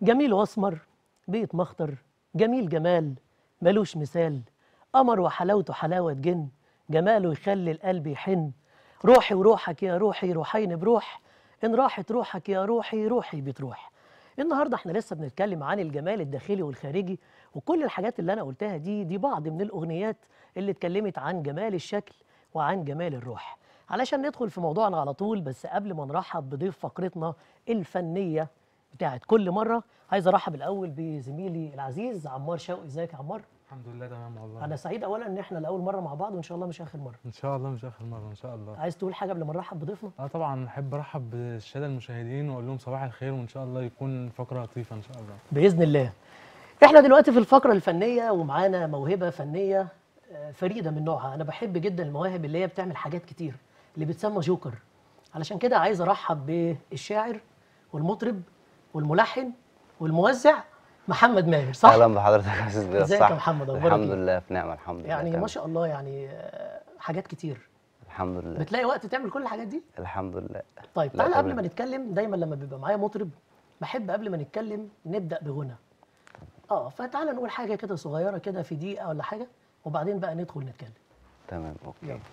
جميل واسمر بيت مخطر جميل جمال ملوش مثال قمر وحلاوته حلاوة جن جماله يخلي القلب يحن روحي وروحك يا روحي روحين بروح إن راحت روحك يا روحي روحي بتروح النهارده احنا لسه بنتكلم عن الجمال الداخلي والخارجي وكل الحاجات اللي انا قلتها دي دي بعض من الاغنيات اللي اتكلمت عن جمال الشكل وعن جمال الروح علشان ندخل في موضوعنا على طول بس قبل ما نرحب بضيف فقرتنا الفنيه بتاعت كل مره عايز ارحب الاول بزميلي العزيز عمار شوقي ازيك يا عمار الحمد لله تمام والله انا سعيد اولا ان احنا لاول مره مع بعض وان شاء الله مش اخر مره ان شاء الله مش اخر مره ان شاء الله عايز تقول حاجه قبل ما نرحب بضيفنا اه طبعا احب ارحب بالساده المشاهدين واقول لهم صباح الخير وان شاء الله يكون فقره لطيفه ان شاء الله باذن الله احنا دلوقتي في الفقره الفنيه ومعانا موهبه فنيه آه، فريده من نوعها انا بحب جدا المواهب اللي هي بتعمل حاجات كتير اللي بتسمى جوكر علشان كده عايز ارحب بالشاعر والمطرب والملحن والموزع محمد ماهر صح اهلا بحضرتك يا استاذ بياض ازيك صح يا محمد؟ أخبارك الحمد إيه؟ لله في نعمه الحمد لله يعني تمام. ما شاء الله يعني آه، حاجات كتير الحمد لله بتلاقي وقت تعمل كل الحاجات دي الحمد لله طيب لا، تعالى قبل تمام. ما نتكلم دايما لما بيبقى معايا مطرب بحب قبل ما نتكلم نبدا بغنى اه فتعالى نقول حاجه كده صغيره كده في دقيقه ولا حاجه وبعدين بقى ندخل نتكلم تمام اوكي يلا.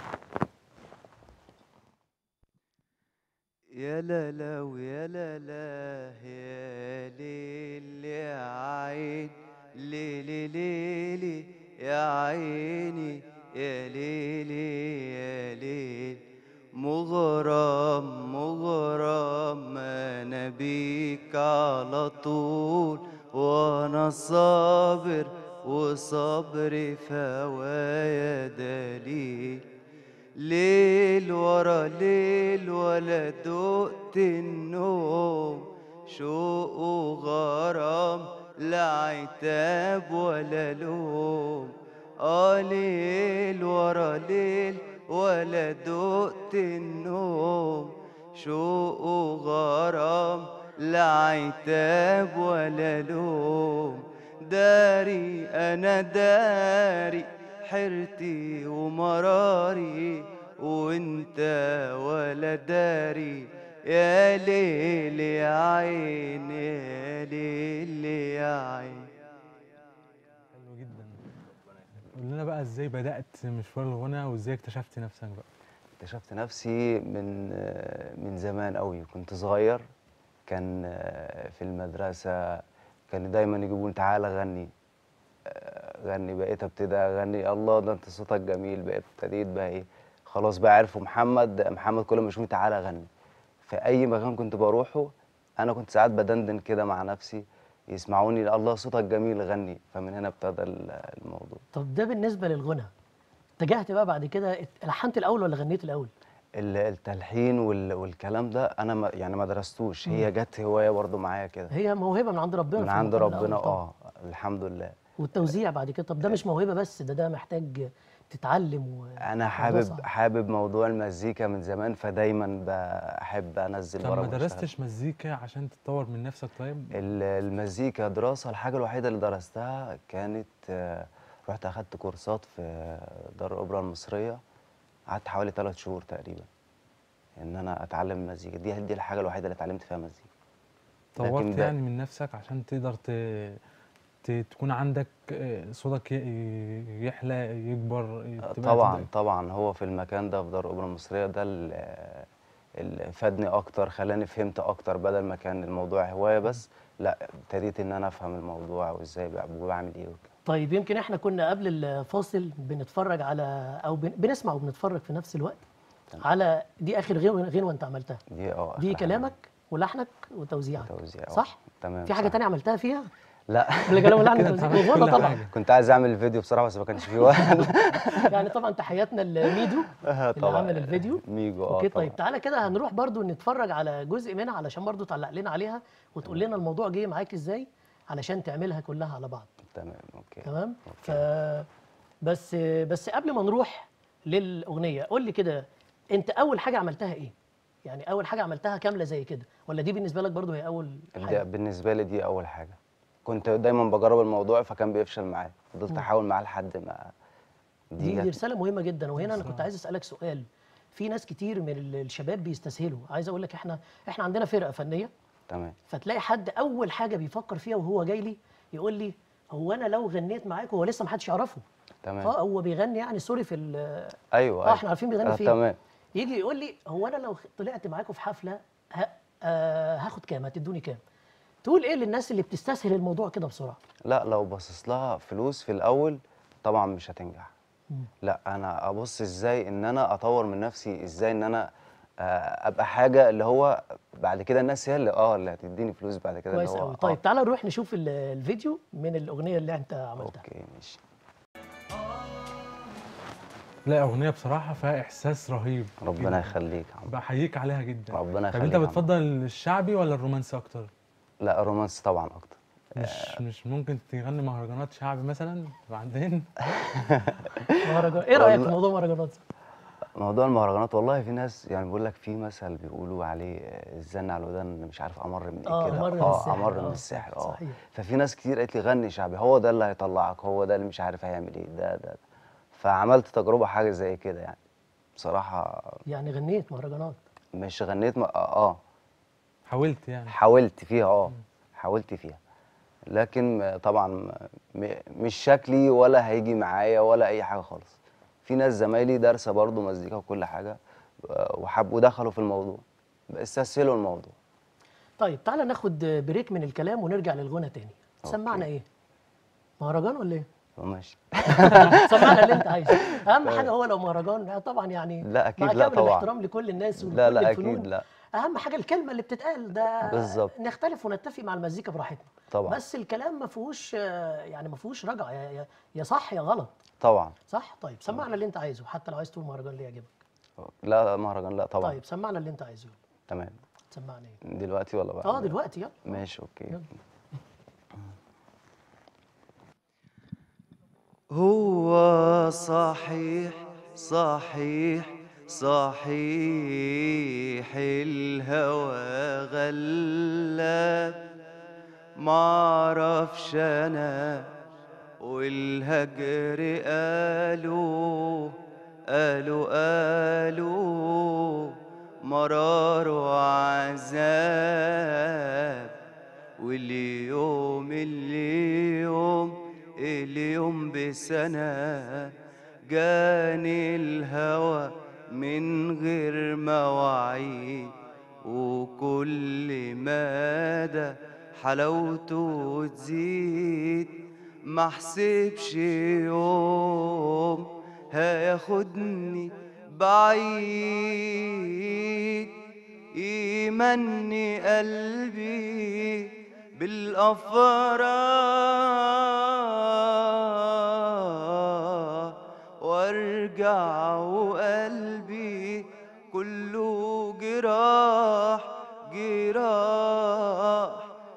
يا لا لا ويا لا لا يا ليل يا عين ليلي ليلي يا عيني يا ليلي يا ليل مغرم مغرم انا بيك على طول وانا صابر وصبري فوايا دليل ليل ورا ليل ولا دقت النوم شوق وغرام لا عتاب ولا لوم اه ليل ورا ليل ولا دقت النوم شوق وغرام لا عتاب ولا لوم داري انا داري حيرتي ومراري وانت ولا داري يا ليل يا عين يا ليل يا عين حلو جدا قول لنا بقى ازاي بدات مشوار الغنى وازاي اكتشفت نفسك بقى اكتشفت نفسي من من زمان قوي كنت صغير كان في المدرسه كان دايما يجيبوا لي تعالى غني غني بقيت ابتدي اغني الله ده انت صوتك جميل بقيت ابتديت بقى ايه خلاص بقى عرفوا محمد محمد كل ما يشوفني تعالى غني في اي مكان كنت بروحه انا كنت ساعات بدندن كده مع نفسي يسمعوني الله صوتك جميل غني فمن هنا ابتدى الموضوع طب ده بالنسبه للغنى اتجهت بقى بعد كده لحنت الاول ولا غنيت الاول ال- التلحين وال- والكلام ده انا ما يعني ما درستوش هي جت هوايه برضو معايا كده هي موهبه من عند ربنا من في عند المقام ربنا الأول طبعاً. اه الحمد لله والتوزيع بعد كده طب ده مش موهبه بس ده ده محتاج تتعلم و... انا الموضوع حابب صعب. حابب موضوع المزيكا من زمان فدايما بحب انزل طب ما برامج وأشتغل. درستش مزيكا عشان تتطور من نفسك طيب ال- المزيكا دراسة الحاجة الوحيدة اللي درستها كانت آه، رحت أخدت كورسات في دار الأوبرا المصرية قعدت حوالي ثلاث شهور تقريبا إن أنا أتعلم المزيكا دي دي الحاجة الوحيدة اللي اتعلمت فيها مزيكا لكن طورت ده- يعني من نفسك عشان تقدر ت... ت... تكون عندك آه، صوتك ي- يحلى يكبر آه، تبقى طبعا تبقى- طبعا هو في المكان ده في دار الأوبرا المصرية ده ال- اللي فادني أكتر خلاني فهمت أكتر بدل ما كان الموضوع هواية بس لا ابتديت إن أنا أفهم الموضوع وإزاي بع- بعمل إيه وكده طيب يمكن احنا كنا قبل الفاصل بنتفرج على او بن... بنسمع وبنتفرج في نفس الوقت على دي اخر غنوه غنوة انت عملتها دي اه دي آخر حاجة. كلامك ولحنك وتوزيعك توزيع آه. صح تمام في حاجه صح. تانية عملتها فيها لا ولا كلام ولحن كده وتوزيع أنت عملت وغنى كل طبعا حاجة. كنت عايز اعمل الفيديو بصراحه بس ما كانش فيه وقت يعني طبعا تحياتنا لميدو اللي عمل الفيديو ميجو اه اوكي طبعا. طيب تعالى كده هنروح برضو نتفرج على جزء منها علشان برضو تعلق لنا عليها وتقول لنا الموضوع جه معاك ازاي علشان تعملها كلها على بعض تمام اوكي تمام ف بس بس قبل ما نروح للاغنيه قول لي كده انت اول حاجه عملتها ايه يعني اول حاجه عملتها كامله زي كده ولا دي بالنسبه لك برضو هي اول ده حاجه بالنسبه لي دي اول حاجه كنت دايما بجرب الموضوع فكان بيفشل معايا فضلت احاول معاه لحد ما دي, دي دي جت رساله مهمه جدا وهنا انا بصراحة. كنت عايز اسالك سؤال في ناس كتير من ال- الشباب بيستسهلوا عايز اقول لك احنا احنا عندنا فرقه فنيه تمام فتلاقي حد اول حاجه بيفكر فيها وهو جاي لي يقول لي هو انا لو غنيت معاك هو لسه ما حدش يعرفه تمام اه هو بيغني يعني سوري في ال- ايوه اه أيوة. احنا عارفين بيغني آه، فين تمام يجي يقول لي هو انا لو طلعت معاكم في حفله ه... آه هاخد كام هتدوني كام تقول ايه للناس اللي بتستسهل الموضوع كده بسرعه لا لو باصص لها فلوس في الاول طبعا مش هتنجح مم. لا انا ابص ازاي ان انا اطور من نفسي ازاي ان انا آه، ابقى حاجه اللي هو بعد كده الناس هي اللي اه اللي هتديني فلوس بعد كده اللي كويس هو قوي آه. طيب تعالى نروح نشوف ال- الفيديو من الاغنيه اللي انت عملتها اوكي ماشي لا اغنيه بصراحه فيها احساس رهيب ربنا جداً. يخليك يا عم بحييك عليها جدا ربنا طب يخليك انت يا عم. بتفضل الشعبي ولا الرومانسي اكتر لا رومانس طبعا اكتر مش مش ممكن تغني مهرجانات شعبي مثلا بعدين مهرجان ايه رايك في والله- موضوع مهرجانات موضوع المهرجانات والله في ناس يعني بيقول لك في مثل بيقولوا عليه آه، الزن على الودان مش عارف امر من آه، ايه كده أمر من اه السحر، امر آه، من السحر اه صحيح. ففي ناس كتير قالت لي غني شعبي هو ده اللي هيطلعك هو ده اللي مش عارف هيعمل ايه ده ده, ده. فعملت تجربه حاجه زي كده يعني بصراحه يعني غنيت مهرجانات مش غنيت م... اه حاولت يعني حاولت فيها اه حاولت فيها لكن آه، طبعا م... مش شكلي ولا هيجي معايا ولا اي حاجه خالص في ناس زمايلي دارسه برضو مزيكا وكل حاجه آه، وحبوا دخلوا في الموضوع استسهلوا الموضوع طيب تعالى ناخد بريك من الكلام ونرجع للغنى تاني سمعنا ايه مهرجان ولا ايه ماشي سمعنا اللي انت عايزه اهم حاجه هو لو مهرجان طبعا يعني لا، أكيد مع لا كامل طبعا. الاحترام لكل الناس ولكل لا لا الفنون اكيد لا اهم حاجه الكلمه اللي بتتقال ده بالظبط. نختلف ونتفق مع المزيكا براحتنا طبعا بس الكلام ما فيهوش آه، يعني ما فيهوش رجعه يا- يا- يا صح يا غلط طبعا صح طيب سمعنا اللي انت عايزه حتى لو عايز تقول مهرجان اللي يعجبك لا مهرجان لا طبعا طيب سمعنا اللي انت عايزه تمام سمعنا ايه دلوقتي ولا بعد اه دلوقتي يلا ماشي اوكي يلا. هو صحيح صحيح صحيح الهوى غلاب معرفش انا والهجر قالوا قالوا قالوا مرار وعذاب واليوم اليوم اليوم بسنة جاني الهوى من غير مواعيد وكل مدى حلاوته تزيد محسبش يوم هياخدني بعيد يمني قلبي بالأفراح وارجع وقلبي كله جراح جراح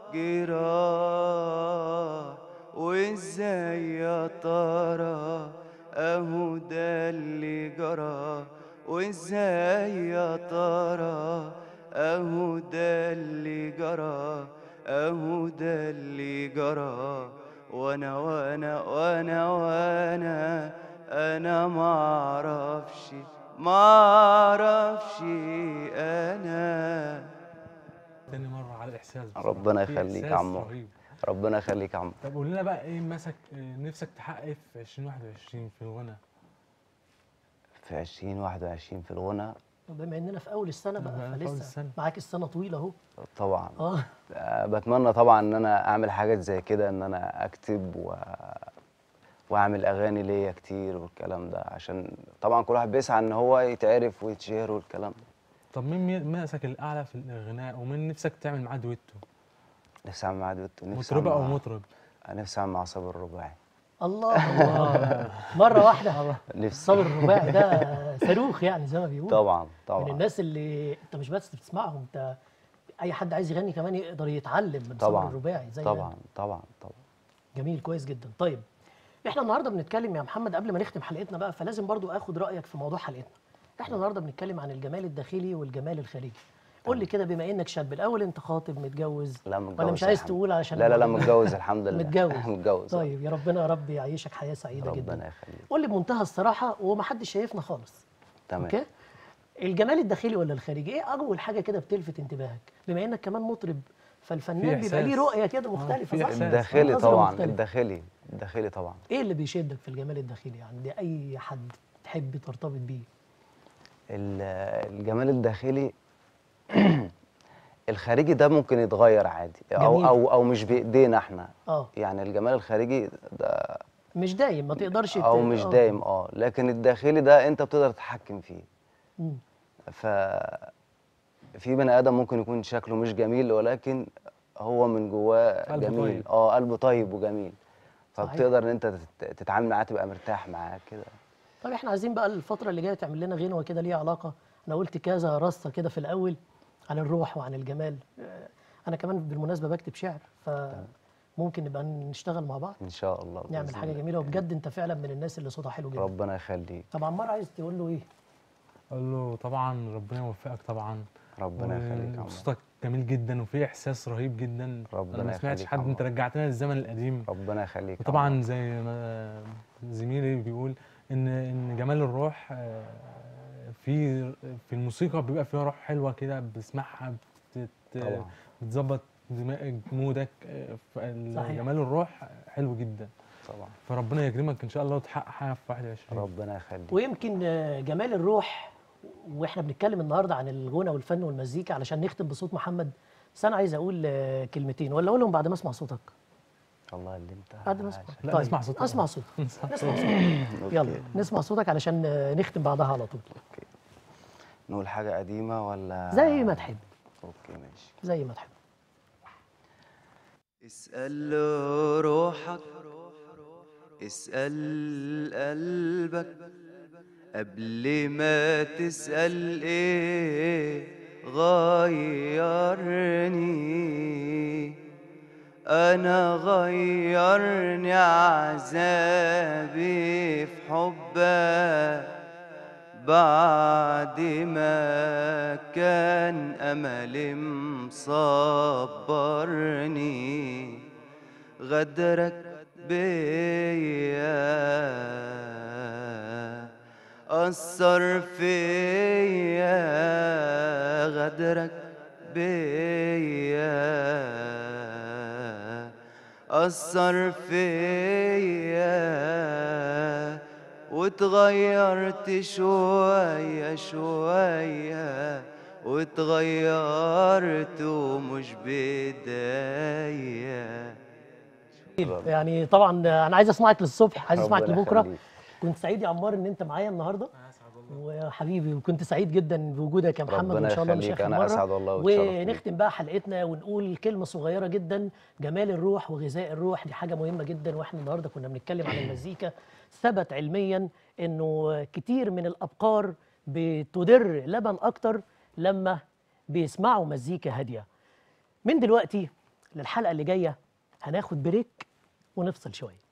جراح وازاي يا ترى اهو ده اللي جرى وازاي يا ترى اهو ده اللي جرى اهو ده اللي جرى وانا وانا وانا وانا انا معرفش معرفش انا تاني مره على الاحساس بصراحة. ربنا في يخليك يا إحساس عمو. رهيب. ربنا يخليك يا عم طب قول لنا بقى ايه مسك إيه نفسك تحقق إيه في 2021 في الغنى في 2021 في الغنى بما اننا في اول السنه بقى بقى في أول فلسه السنة. معاك السنه طويله اهو طبعا اه آه، بتمنى طبعا ان انا اعمل حاجات زي كده ان انا اكتب و... واعمل اغاني ليا كتير والكلام ده عشان طبعا كل واحد بيسعى ان هو يتعرف ويتشهر والكلام ده طب مين مي- مسك الاعلى في الغناء ومين نفسك تعمل معاه دويتو نفسي اعمل معاه دويتو نفسي مطربه أعمل او مع- مطرب نفسي اعمل مع صابر الرباعي الله الله مره واحده نفسي الصبر الرباعي ده صاروخ يعني زي ما بيقولوا طبعا من طبعا الناس اللي انت مش بس بتسمعهم انت اي حد عايز يغني كمان يقدر يتعلم من صبر طبعا الرباعي زي طبعا يعني. طبعا طبعا جميل كويس جدا طيب احنا النهارده بنتكلم يا محمد قبل ما نختم حلقتنا بقى فلازم برضو اخد رايك في موضوع حلقتنا احنا النهارده بنتكلم عن الجمال الداخلي والجمال الخارجي قول لي كده بما انك شاب الاول انت خاطب متجوز لا متجوز ولا مش عايز الحمد- تقول علشان لا لا لا الموضوع- متجوز الحمد لله متجوز متجوز طيب يا ربنا يا رب يعيشك حياه سعيده ربنا جدا يخليك قول لي بمنتهى الصراحه ومحدش شايفنا خالص تمام اوكي الجمال الداخلي ولا الخارجي ايه اول حاجه كده بتلفت انتباهك بما انك كمان مطرب فالفنان بيبقى ليه إحساس. رؤيه كده آه، مختلفه في صح؟ إحساس. الداخلي نظرة طبعا مختلفة. الداخلي الداخلي طبعا ايه اللي بيشدك في الجمال الداخلي عند اي حد تحب ترتبط بيه ال- الجمال الداخلي الخارجي ده ممكن يتغير عادي او جميل. او او مش بايدينا احنا اه يعني الجمال الخارجي ده مش دايم ما تقدرش او ت- مش آه. دايم اه لكن الداخلي ده انت بتقدر تتحكم فيه مم. ف في بني ادم ممكن يكون شكله مش جميل ولكن هو من جواه قلبه جميل طيب. اه قلبه طيب وجميل صحيح. فبتقدر ان انت تت- تتعامل معاه تبقى مرتاح معاه كده طب احنا عايزين بقى الفتره اللي جايه تعمل لنا غنوه كده ليها علاقه انا قلت كذا رصه كده في الاول عن الروح وعن الجمال آه، انا كمان بالمناسبه بكتب شعر فممكن نبقى نشتغل مع بعض ان شاء الله نعمل بإذن حاجه الله. جميله وبجد انت فعلا من الناس اللي صوتها حلو جدا ربنا يخليك طب عمار عايز تقول له ايه اقول له طبعا ربنا يوفقك طبعا ربنا يخليك يا عمر صوتك جميل جدا وفي احساس رهيب جدا ربنا انا ما سمعتش يخليك حد يا انت عمر. رجعتنا للزمن القديم ربنا يخليك يا وطبعا عمر. زي ما زميلي بيقول ان ان جمال الروح آه، في في الموسيقى بيبقى فيها روح حلوه كده بتسمعها بتت طبعا بتظبط دماغك مودك آه، صحيح. جمال الروح حلو جدا طبعا فربنا يكرمك ان شاء الله وتحققها في 21 ربنا يخليك ويمكن آه، جمال الروح واحنا بنتكلم النهارده عن الغنى والفن والمزيكا علشان نختم بصوت محمد بس انا عايز اقول آه، كلمتين ولا اقولهم بعد ما اسمع صوتك الله اللي انت بعد ما اسمع عايش. لا، نسمع صوتك اسمع طبعاً. صوتك نسمع صوتك يلا أوكي. نسمع صوتك علشان آه، نختم بعدها على طول نقول حاجة قديمة ولا زي ما تحب اوكي ماشي زي ما تحب اسأل روحك اسأل قلبك قبل ما تسأل ايه غيرني انا غيرني عذابي في حبك بعد ما كان أملي مصبرني غدرك بيا أثر فيا غدرك بيا أثر فيا وتغيرت شوية شوية وتغيرت ومش بداية يعني طبعا انا عايز اسمعك للصبح عايز اسمعك ربنا لبكره يخليك. كنت سعيد يا عمار ان انت معايا النهارده وحبيبي وكنت سعيد جدا بوجودك يا محمد ربنا وان شاء الله مش يخليك، اخر أنا مره أسعد والله واتشرف بيك. ونختم بقى حلقتنا ونقول كلمه صغيره جدا جمال الروح وغذاء الروح دي حاجه مهمه جدا واحنا النهارده كنا بنتكلم عن المزيكا ثبت علميا انه كتير من الابقار بتدر لبن اكتر لما بيسمعوا مزيكا هاديه من دلوقتي للحلقه اللي جايه هناخد بريك ونفصل شويه